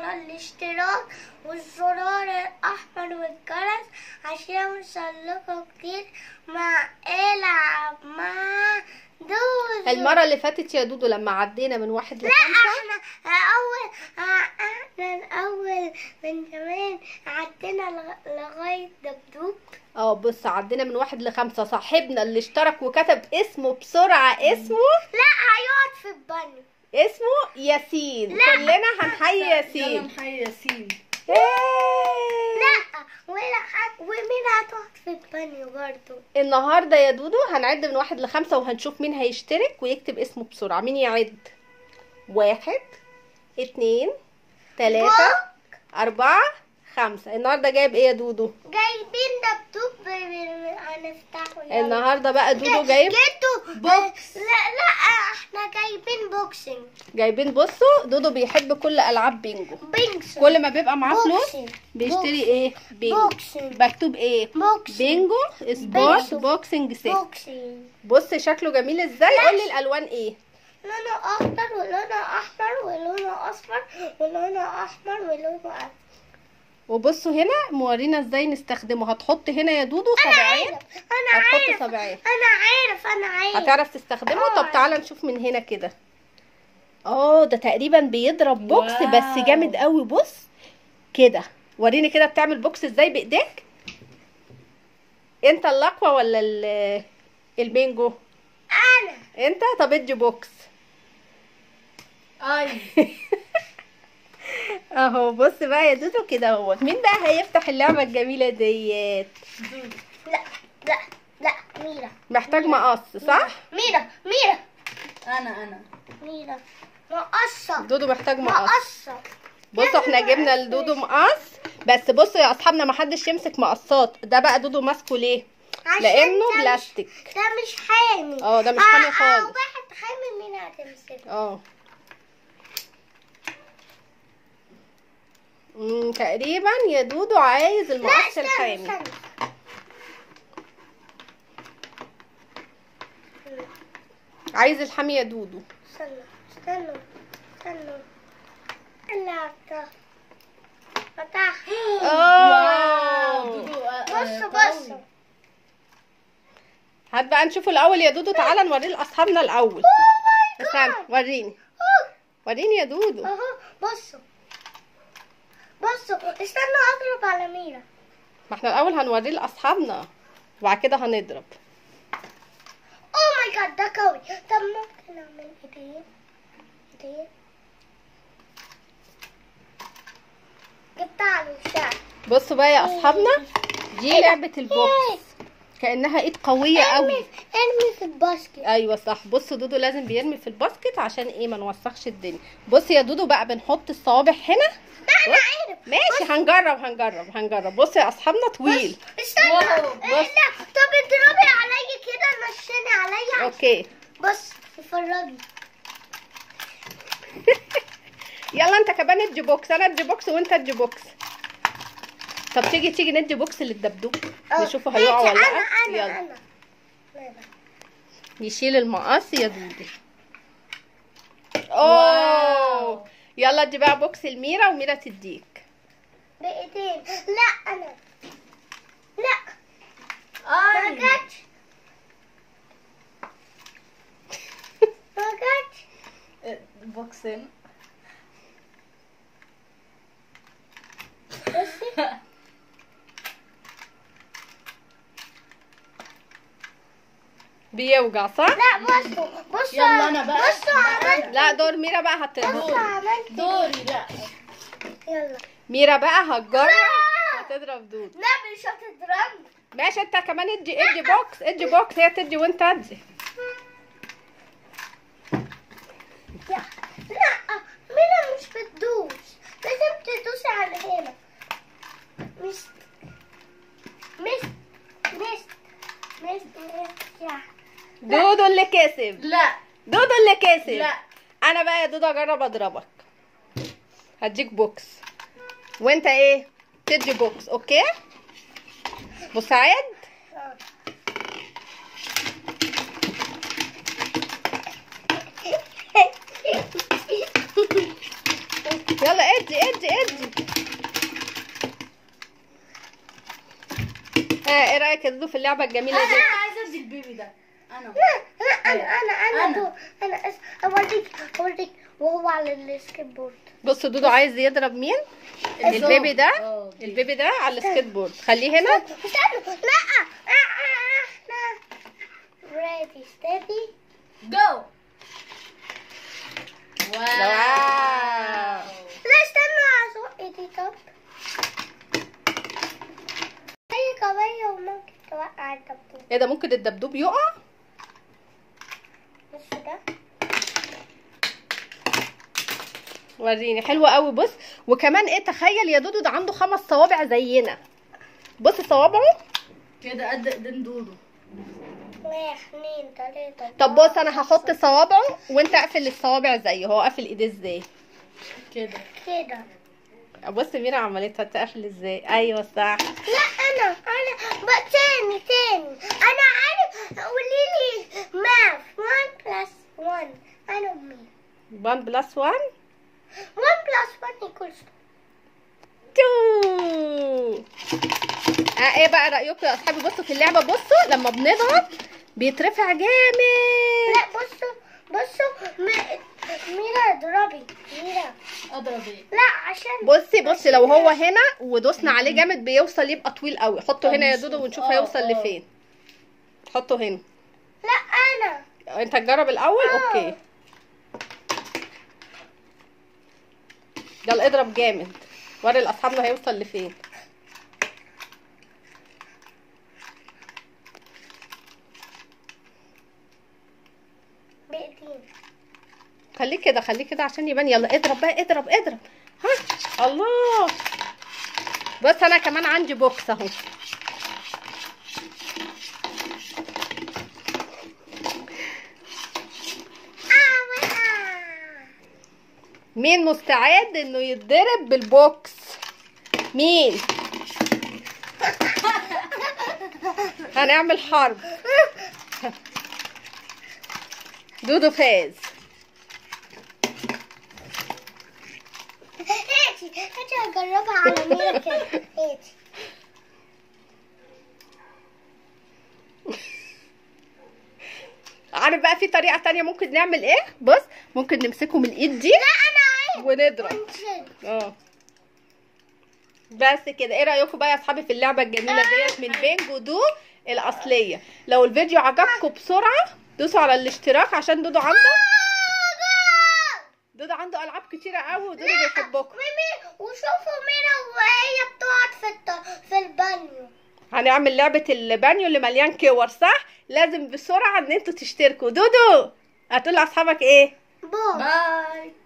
الاشتراك والزرار الأحمر والجرس عشان يوصلكوا كتير مع العب مع دوزو المره اللي فاتت يا دودو لما عدينا من واحد لا لخمسه احنا اول احنا الاول من زمان عدينا لغ- لغايه دبدوب اه بص عدينا من واحد لخمسه صاحبنا اللي اشترك وكتب اسمه بسرعه اسمه لا هيقعد في البانيو اسمه ياسين لا. كلنا هنحيي يلا ياسين نحيي ياسين إيه. لا ولا حد ومين هتقعد في البانيو برضو النهارده يا دودو هنعد من واحد لخمسة وهنشوف مين هيشترك ويكتب اسمه بسرعة مين يعد واحد اتنين تلاتة أربعة خمسة النهارده جايب ايه يا دودو جايبين دبدوب ب- ب- هنفتحه يلا. النهارده بقى دودو جايب جبتوا بوكس. لا لا احنا جايبين بوكسنج جايبين بصوا دودو بيحب كل ألعاب بينجو بينكس كل ما بيبقى معاه فلوس بوكسينج. بيشتري ايه بينجو بوكسينج مكتوب ايه بوكسينج بينجو سبورت بينجو. بوكسنج سيت بوكسينج بص شكله جميل ازاي قولي الالوان ايه لونه اخضر ولونه احمر ولونه اصفر ولونه احمر ولونه أزرق. وبصوا هنا مورينا ازاي نستخدمه هتحط هنا يا دودو انا سبعين عارف انا هتحط عارف سبعين انا عارف انا عارف هتعرف تستخدمه آه. طب تعالى نشوف من هنا كده اه ده تقريبا بيضرب بوكس واو. بس جامد قوي بص كده وريني كده بتعمل بوكس ازاي بايديك انت الاقوى ولا ال- البينجو انا انت طب ادي بوكس اي اهو بص بقى يا دودو كده اهو مين بقى هيفتح اللعبه الجميله ديت لا لا لا ميرا محتاج مقص صح ميرا ميرا انا انا ميرا مقصة دودو محتاج مقص مقصة بصوا احنا جبنا لدودو مقص بس بصوا يا اصحابنا ما حدش يمسك مقصات ده بقى دودو ماسكه ليه عشان لانه ده مش- بلاستيك ده مش حامي اه، ده مش حامي خالص. اه واحد حامي مين هتمسكه اه امم تقريبا يا دودو عايز لا المقص استنى الحامي استنى عايز الحامي يا دودو استنى استنى استنى اللعب ده فتح اه دودو، آه، بص آه، بص قوي. هات بقى نشوفه الاول يا دودو تعالى نوريه لاصحابنا الاول استنى وريني وريني يا دودو اهو بصوا بصوا استنوا اضرب على ميرا ما احنا الاول هنوريه لاصحابنا وبعد كده هنضرب اوه ماي جاد ده قوي طب ممكن اعمل ايدين ايدين جبتها على الوشاع بصوا بقى يا اصحابنا دي لعبه البوكس كانها ايد قويه قوي ارمي ارمي في الباسكت ايوه صح بص دودو لازم بيرمي في الباسكت عشان ايه ما نوسخش الدنيا بص يا دودو بقى بنحط الصوابع هنا لا انا بص. عارف ماشي هنجرب هنجرب هنجرب بص يا اصحابنا طويل استنى واو، إيه بص. لا طب اضربي عليا كده مشيني عليا اوكي بص اتفرجي يلا انت كمان ادي بوكس انا ادي بوكس وانت ادي بوكس طب تيجي تيجي ندي بوكس للدبدوب آه، نشوفه هيقع ماشي، ولا انا لا انا يلا انا أنا. يشيل المقص يا دودو اوه واو. يلا ادي بقى بوكس لميرا وميرا تديك بايدين لا انا لا ما اي جاتش ما جاتش بوكسين بصي بيوجع صح لا بصوا بصوا يلا أنا بقى. بصوا عملت لا دور ميرا بقى هت بصوا عملت دوري لا يلا ميرا بقى هتجرب هتضرب دود لا مش هتضربني ماشي انت كمان ادي ادي بوكس ادي بوكس هي تدي وانت ادي لا لا ميرا مش بتدوس لازم تدوسي على هنا مش مش مش مش مش دودو اللي كسب لا دودو اللي كسب لا انا بقى يا دودو اجرب اضربك هديك بوكس وانت ايه تدي بوكس اوكي مساعد يلا ادي ادي ادي ها ايه رايك يا دودو في اللعبه الجميله انا دي عايزه ادي البيبي ده انا لا لا انا انا انا أنا. دو- انا أس- اوريك اوريك وهو على السكيت بورد بص دودو عايز يضرب مين البيبي ده اه دي. البيبي ده على السكيت بورد خليه هنا استنوا لا لا ready steady جو واو لا استنوا ازق ايدي طب هي قوية وممكن توقع الدبدوب ايه ده ممكن الدبدوب يقع بص ده وريني حلوة قوي بص وكمان ايه تخيل يا دودو ده عنده خمس صوابع زينا بص صوابعه كده قد ايدين دودو واحد اتنين تلاتة طب بص انا هحط صوابعه وانت اقفل الصوابع زيه هو قافل ايديه ازاي كده كده بص ميرا عملتها تقفل ازاي ايوه صح لا انا انا بقى تاني تاني انا عارف قولي لي ماث 1 بلس 1 انا مين 1 بلس 1 1 بلس 1 equals 2 اه ايه بقى رايكم يا اصحابي بصوا في اللعبه بصوا لما بنضغط بيترفع جامد لا بصوا بصوا م- ميرا اضربي ميرا اضرب ايه لا عشان بصي بصي لو هو هنا ودوسنا عليه جامد بيوصل يبقى طويل قوي حطه هنا يا دودو ونشوف آه، هيوصل آه. لفين حطه هنا لا انا انت تجرب الاول آه. اوكي يلا اضرب جامد وري لاصحابنا هيوصل لفين بايدين خليه كده خليه كده عشان يبان يلا اضرب بقى اضرب اضرب ها الله بص انا كمان عندي بوكس اهو آه وقع. مين مستعد انه يتضرب بالبوكس مين هنعمل حرب دودو فاز هاتي هاتي هجربها على ميرا كده هاتي عارف بقى في طريقة تانية ممكن نعمل ايه بص ممكن نمسكه من الايد دي لا انا عايز ونضرب انشد. اه بس كده ايه رايكم بقى يا اصحابي في اللعبه الجميله ديت من بينجو دو الاصليه لو الفيديو عجبكم بسرعه دوسوا على الاشتراك عشان دودو عنده دودو عنده العاب كتيره قوي ودودو بيحبكم ميمي وشوفوا ميرا وهي بتقعد في الط... في البانيو هنعمل لعبه البانيو اللي مليان كور صح لازم بسرعه ان انتوا تشتركوا دودو هتقول لاصحابك ايه باي باي